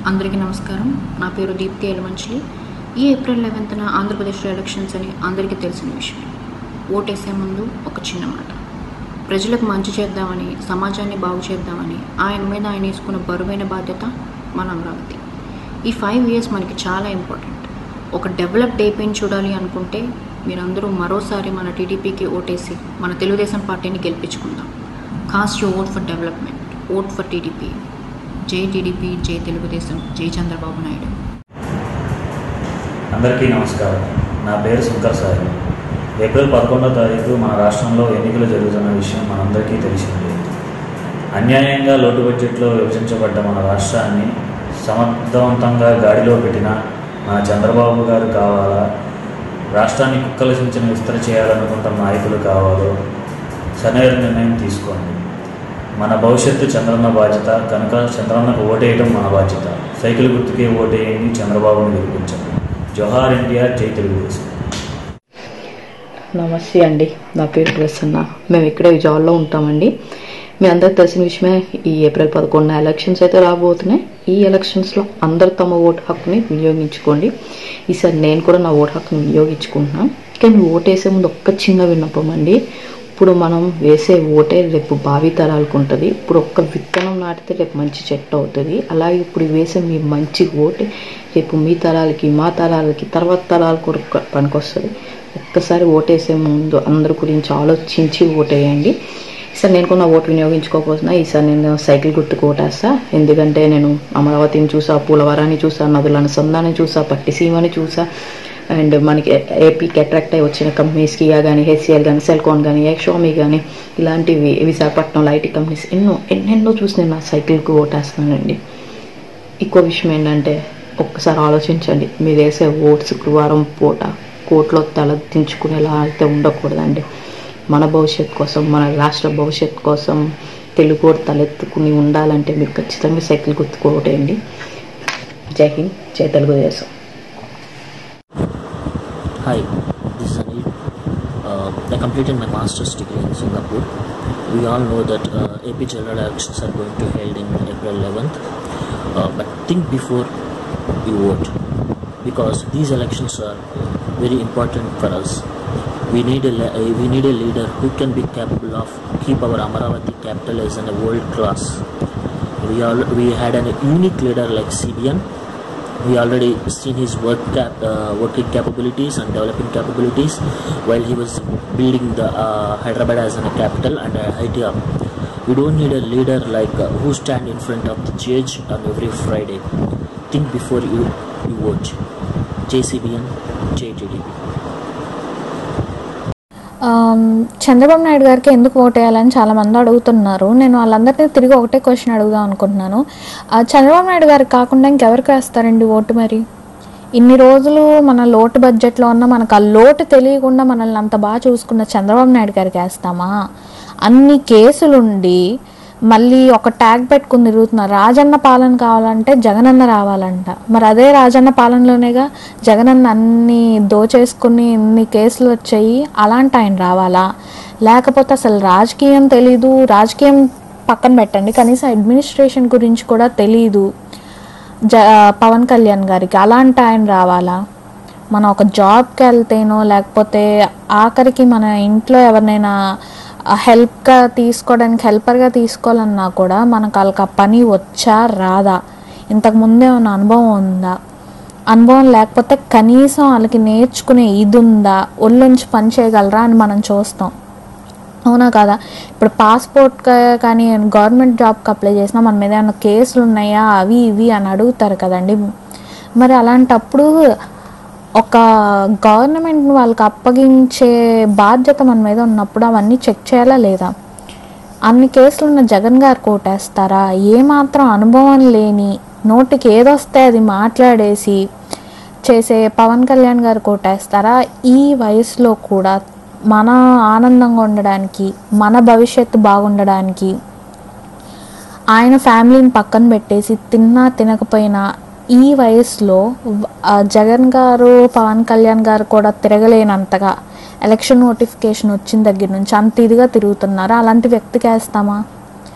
అందరికీ నమస్కారం నా పేరు దీప్తి ఎలమంచిలి ఈ ఏప్రిల్ లెవెన్త్న ఆంధ్రప్రదేశ్లో ఎలక్షన్స్ అని అందరికీ తెలిసిన విషయం ఓటేసే ముందు ఒక చిన్న మాట ప్రజలకు మంచి చేద్దామని సమాజాన్ని బాగు చేద్దామని ఆయన మీద ఆయన వేసుకున్న బరువైన బాధ్యత మన అమరావతి ఈ ఫైవ్ ఇయర్స్ మనకి చాలా ఇంపార్టెంట్ ఒక డెవలప్డ్ ఏపీని చూడాలి అనుకుంటే మీరందరూ మరోసారి మన టీడీపీకి ఓటేసి మన తెలుగుదేశం పార్టీని గెలిపించుకుందాం cast you vote for development vote for TDP జై టీడీపీ జై తెలుగుదేశం జై చంద్రబాబు నాయుడు అందరికీ నమస్కారం నా పేరు శంకర్ సాయి ఏప్రిల్ పదకొండో తారీఖు మన రాష్ట్రంలో ఎన్నికలు జరుగుతున్న విషయం మనందరికీ తెలిసిందే అన్యాయంగా లోటు బడ్జెట్లో విభజించబడ్డ మన రాష్ట్రాన్ని సమర్థవంతంగా గాడిలో పెట్టిన మన చంద్రబాబు గారు కావాలా రాష్ట్రాన్ని కుక్కల సించిన విస్తర చేయాలనుకుంటున్న నాయకులు కావాలో సరైన నిర్ణయం తీసుకోండి మన భవిష్యత్తు చంద్రన్న బాధ్యత కనుక చంద్రన్నకు ఓటేయడం మన బాధ్యత సైకిల్ గుర్తుకే ఓటేయండి చంద్రబాబును గెలిపించండి జోహార్ ఇండియా జై తెలుగుదేశం నమస్తే అండి నా పేరు ప్రసన్న మేము ఇక్కడే విజయవాడలో ఉంటామండి మీ అందరికి తెలిసిన విషయమే ఈ ఏప్రిల్ పదకొండున ఎలక్షన్స్ అయితే రాబోతున్నాయి ఈ ఎలక్షన్స్లో అందరు తమ ఓటు హక్కుని వినియోగించుకోండి ఈసారి నేను కూడా నా ఓటు హక్కుని వినియోగించుకుంటున్నాను కానీ ఓటేసే ముందు ఒక్క చిన్న విన్నపం అండి ఇప్పుడు మనం వేసే ఓటే రేపు భావి తరాలకు ఉంటుంది ఇప్పుడు ఒక్క విత్తనం నాటితే రేపు మంచి చెట్టు అవుతుంది అలాగే ఇప్పుడు వేసే మీ మంచి ఓటే రేపు మీ తరాలకి మా తరాలకి తర్వాత తరాలకు కూడా పనికొస్తుంది ఒక్కసారి ఓటేసే ముందు అందరి గురించి ఆలోచించి ఓటేయండి ఈసారి నేను కూడా నా ఓటు వినియోగించుకోకపోతున్నా ఈసారి నేను సైకిల్ గుర్తుకు ఓటేస్తా ఎందుకంటే నేను అమరావతిని చూసా పూలవరాన్ని చూసా నదుల అనుసంధానం చూసా పట్టిసీమని చూసా అండ్ మనకి ఏపీకి అట్రాక్ట్ అయ్యి వచ్చిన కంపెనీస్ కియా కానీ హెచ్సిఎల్ కానీ సెల్కాన్ కానీ ఎక్స్వామి కానీ ఇలాంటివి విశాఖపట్నంలో ఐటీ కంపెనీస్ ఎన్నో ఎన్నెన్నో చూసి నేను నా సైకిల్కి ఓటేస్తానండి ఇంకో విషయం ఏంటంటే ఒక్కసారి ఆలోచించండి మీరు వేసే ఓట్ శుక్రవారం పూట కోర్టులో తల దించుకునేలా అయితే ఉండకూడదండి మన భవిష్యత్ కోసం మన రాష్ట్ర భవిష్యత్ కోసం తెలుగు వాడు తలెత్తుకుని ఉండాలంటే మీరు ఖచ్చితంగా సైకిల్ గుర్తుకోటేయండి జై హింద్ జై Telugu Desam Hi, this is Anil. Uh, I completed my master's degree in Singapore. We all know that uh, AP general elections are going to be held in April 11th. Uh, but think before you vote because these elections are very important for us. We need a le- uh, we need a leader who can be capable of keep our Amaravati capital as in a world class. We all we had a unique leader like CBN we already seen his work cap, uh, working capabilities and developing capabilities while he was building the uh, Hyderabad as a capital and a IT hub. We don't need a leader like uh, who stand in front of the judge on every Friday. Think before you you vote. JCBN, JTDP. ఆమ్, చంద్రబాబు నాయుడు గారికి ఎందుకు vote వేయాలని చాలా మంది అడుగుతున్నారు నేను వాళ్ళందరినీ తిరిగి ఒకటే క్వశ్చన్ అడుగుదాం అనుకుంటున్నాను ఆ, చంద్రబాబు నాయుడు గారికి కాకుండా ఇంకెవరికి వేస్తారండి ఓటు మరి ఇన్ని రోజులు మన లోటు బడ్జెట్లో ఉన్న మనకు ఆ లోటు తెలియకుండా మనల్ని అంత బాగా చూసుకున్న చంద్రబాబు నాయుడు గారికి వేస్తామా అన్ని కేసులుండి మళ్ళీ ఒక ట్యాగ్ పెట్టుకుని తిరుగుతున్నారు రాజన్న పాలన కావాలంటే జగనన్న రావాలంట మరి అదే రాజన్న పాలనలోనేగా జగనన్న అన్ని దోచేసుకుని ఇన్ని కేసులు వచ్చాయి అలాంటి ఆయన రావాలా లేకపోతే అసలు రాజకీయం తెలీదు రాజకీయం పక్కన పెట్టండి కనీసం అడ్మినిస్ట్రేషన్ గురించి కూడా తెలీదు జ పవన్ కళ్యాణ్ గారికి అలాంటి ఆయన రావాలా మనం ఒక జాబ్కి వెళ్తేనో లేకపోతే ఆఖరికి మన ఇంట్లో ఎవరినైనా హెల్ప్గా తీసుకోవడానికి హెల్పర్గా తీసుకోవాలన్నా కూడా మనకు వాళ్ళకి ఆ పని వచ్చా రాదా ఇంతకు ముందే ఏమైనా అనుభవం ఉందా అనుభవం లేకపోతే కనీసం వాళ్ళకి నేర్చుకునే ఇది ఉందా ఒళ్ళుంచి పని చేయగలరా అని మనం చూస్తాం అవునా కదా ఇప్పుడు పాస్పోర్ట్ కానీ గవర్నమెంట్ జాబ్కి అప్లై చేసినా మన మీద ఏమైనా కేసులు ఉన్నాయా అవి ఇవి అని అడుగుతారు కదండి మరి అలాంటప్పుడు ఒక గవర్నమెంట్ వాళ్ళకి అప్పగించే బాధ్యత మన మీద ఉన్నప్పుడు అవన్నీ చెక్ చేయాలా లేదా అన్ని కేసులు ఉన్న జగన్ గారు కోటేస్తారా ఏమాత్రం అనుభవం లేని నోటికి ఏదొస్తే అది మాట్లాడేసి చేసే పవన్ కళ్యాణ్ గారు కోటేస్తారా ఈ వయసులో కూడా మన ఆనందంగా ఉండడానికి మన భవిష్యత్తు బాగుండడానికి ఆయన ఫ్యామిలీని పక్కన పెట్టేసి తిన్నా తినకపోయినా ఈ వయసులో వ- ఆ జగన్ గారు పవన్ కళ్యాణ్ గారు కూడా తిరగలేనంతగా ఎలక్షన్ నోటిఫికేషన్ వచ్చిన దగ్గర నుంచి అంత ఇదిగా తిరుగుతున్నారు అలాంటి వ్యక్తికి వేస్తామా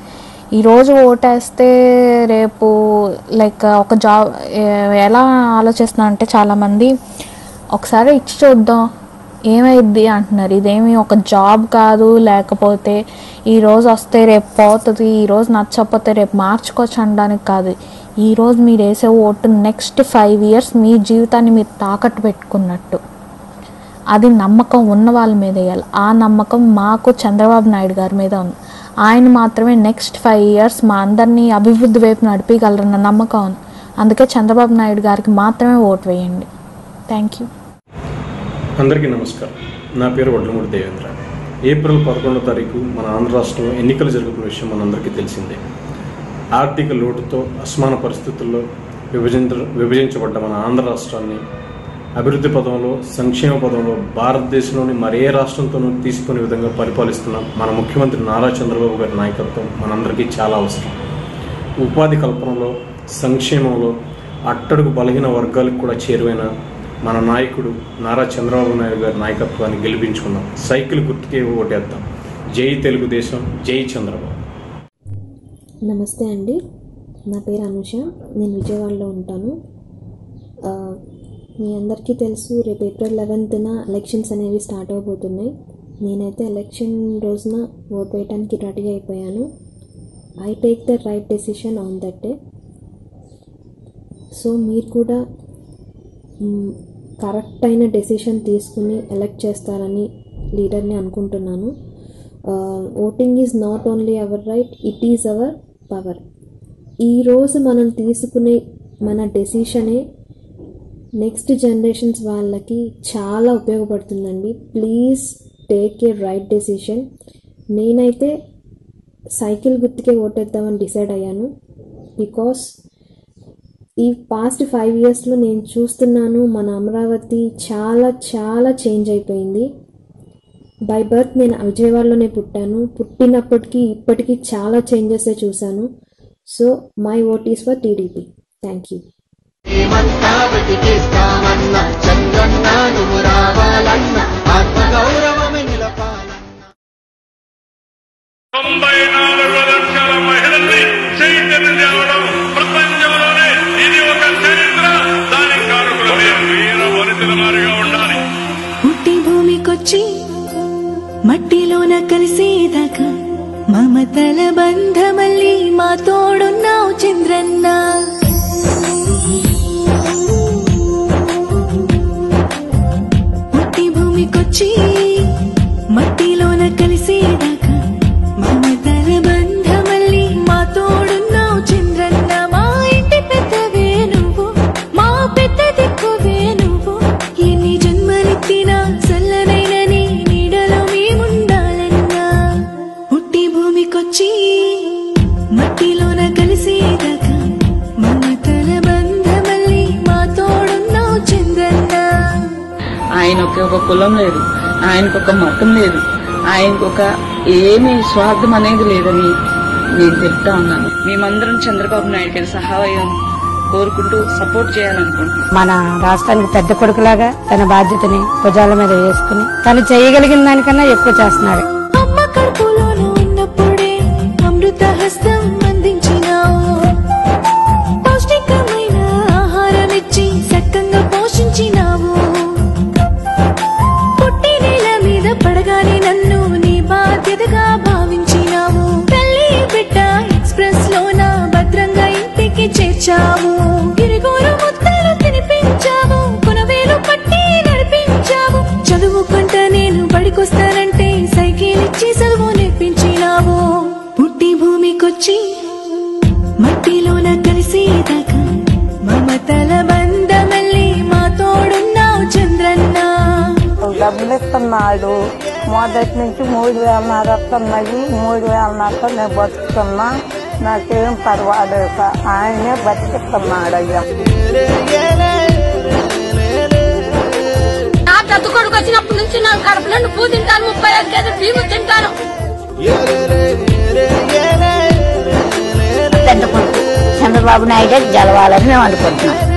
ఈరోజు ఓటేస్తే రేపు లైక్ ఒక జాబ్ ఎలా ఆలోచిస్తున్నా అంటే చాలామంది ఒకసారి ఇచ్చి చూద్దాం ఏమైద్ది అంటున్నారు ఇదేమి ఒక జాబ్ కాదు లేకపోతే ఈరోజు వస్తే రేపు పోతుంది ఈరోజు నచ్చకపోతే రేపు మార్చుకోవచ్చు అనడానికి కాదు ఈరోజు మీరు వేసే ఓటు నెక్స్ట్ ఫైవ్ ఇయర్స్ మీ జీవితాన్ని మీరు తాకట్టు పెట్టుకున్నట్టు అది నమ్మకం ఉన్న వాళ్ళ మీద వేయాలి ఆ నమ్మకం మాకు చంద్రబాబు నాయుడు గారి మీద ఉంది ఆయన మాత్రమే నెక్స్ట్ ఫైవ్ ఇయర్స్ మా అందరినీ అభివృద్ధి వైపు నడిపించగలరన్న నమ్మకం ఉంది అందుకే చంద్రబాబు నాయుడు గారికి మాత్రమే ఓటు వేయండి థ్యాంక్ యూ అందరికీ నమస్కారం నా పేరు వడ్లమూడి దేవేంద్ర ఏప్రిల్ పదకొండో తారీఖు మన ఆంధ్ర రాష్ట్రంలో ఎన్నికలు జరుగుతున్న విషయం మనందరికీ తెలిసిందే ఆర్థిక లోటుతో అసమాన పరిస్థితుల్లో విభజించ విభజించబడ్డ మన ఆంధ్ర రాష్ట్రాన్ని అభివృద్ధి పదంలో సంక్షేమ పదంలో భారతదేశంలోని మరే రాష్ట్రంతోనూ తీసుకునే విధంగా పరిపాలిస్తున్న మన ముఖ్యమంత్రి నారా చంద్రబాబు గారి నాయకత్వం మనందరికీ చాలా అవసరం ఉపాధి కల్పనలో సంక్షేమంలో అట్టడుగు బలహీన వర్గాలకు కూడా చేరువైన మన నాయకుడు నారా చంద్రబాబు నాయుడు గారి నాయకత్వాన్ని గెలిపించుకుందాం సైకిల్ గుర్తుకే ఓటేద్దాం జై తెలుగుదేశం జై చంద్రబాబు నమస్తే అండి నా పేరు అనుష నేను విజయవాడలో ఉంటాను ఆ, మీ అందరికీ తెలుసు రేపు ఏప్రిల్ లెవెన్త్న ఎలక్షన్స్ అనేవి స్టార్ట్ అవబోతున్నాయి నేనైతే ఎలక్షన్ రోజున ఓట్ వేయడానికి రెడీ అయిపోయాను I take the right decision on that day so మీరు కూడా కరెక్ట్ అయిన డెసిషన్ తీసుకుని ఎలక్ట్ చేస్తారని లీడర్ని అనుకుంటున్నాను voting is not only our right it is our power ఈరోజు మనం తీసుకునే మన డెసిషనే నెక్స్ట్ జనరేషన్స్ వాళ్ళకి చాలా ఉపయోగపడుతుందండి please take a right decision నేనైతే సైకిల్ గుర్తుకే ఓటేద్దామని డిసైడ్ అయ్యాను బికాస్ ఈ పాస్ట్ ఫైవ్ ఇయర్స్లో నేను చూస్తున్నాను మన అమరావతి చాలా చాలా చేంజ్ అయిపోయింది బై బర్త్ నేను విజయవాడలోనే పుట్టాను పుట్టినప్పటికీ ఇప్పటికీ చాలా చేంజెస్ చూశాను so my vote is for TDP thank you ఏమంతా బతికేస్తామన్న చంద్రన్న నువ్వు రావాలన్న ఆత్మగౌరవమే నిలపాలన్న తొంభై నాలుగు లక్షల మహిళల్ని చైతన్యం తేవడం ప్రపంచంలోనే ఇది ఒక చరిత్ర దానికి కారకులు మీరు వీర వనితల వారిగా ఉండాలి పుట్టి భూమికొచ్చి మట్టిలోన కలిసేదాకా మమతల బంధమల్లి మా తోడున్నావు చంద్రన్న పుట్టి భూమికొచ్చి మట్టిలోన కలిసేదాకా మమతల బంధమల్లి మా తోడున్నావు చంద్రన్న మా ఇంటి పెద్దవే నువ్వు మా పెద్ద దిక్కువే నువ్వు ఎన్ని జన్మలెత్తినా చల్లనైన నీ నీడలో మేముండాలన్నా పుట్టి భూమికొచ్చి మట్టిలోన కలిసేదాకా మమతల బంధమల్లి మా తోడున్నావు చంద్రన్న ఆయనకి ఒక కులం లేదు ఆయనకు ఒక మతం లేదు ఆయనకు ఒక ఏమీ స్వార్థం అనేది లేదని నేను చెప్తా ఉన్నాను మేమందరం చంద్రబాబు నాయుడు గారి సహాయం కోరుకుంటూ సపోర్ట్ చేయాలనుకుంటున్నాం మన రాష్ట్రానికి పెద్ద కొడుకులాగా తన బాధ్యతని భుజాల మీద వేసుకుని తను చేయగలిగిన దానికన్నా ఎక్కువ చేస్తున్నాడు అమ్మ కడుపులోన ఉన్నప్పుడే అమృత హస్తం అందించినావు పౌష్టికమైన ఆహారం ఇచ్చి సక్కంగా పోషించినావు పుట్టి నేల మీద పడగానే నన్ను నీ బాధ్యతగా భావించినావు తల్లి బిడ్డ ఎక్స్ప్రెస్ లోన భద్రంగా ఇంటికి చేర్చావు గిరిగోరు ముద్దలు తినిపించావు కొనవేలు పట్టి నడిపించావు చదువుకుంటా నేను బడికొస్తానంటే సైకిల్ ఇచ్చి చదువు నేర్పించినావు పుట్టి భూమికొచ్చి మట్టిలోన కలిసేదాకా మమతల బంధమల్లి మా తోడున్నావు చంద్రన్న డబ్బులు ఇస్తున్నాడు మొదటి నుంచి మూడు వేలన్నర వస్తున్నాయి మూడు వేలన్నర నేను బతుకుతున్నా నాకేం పర్వాలేదు ఆయనే బతికిస్తున్నాడు అయ్యా నా పెద్ద కొడుకు వచ్చినప్పటి నుంచి నా కడుపులో పువ్వు తింటాను ముప్పై ఐదు కేజీ బియ్యం తింటాను పెద్ద కొడుకు చంద్రబాబు నాయుడు గెలవాలని మేము అనుకుంటున్నాం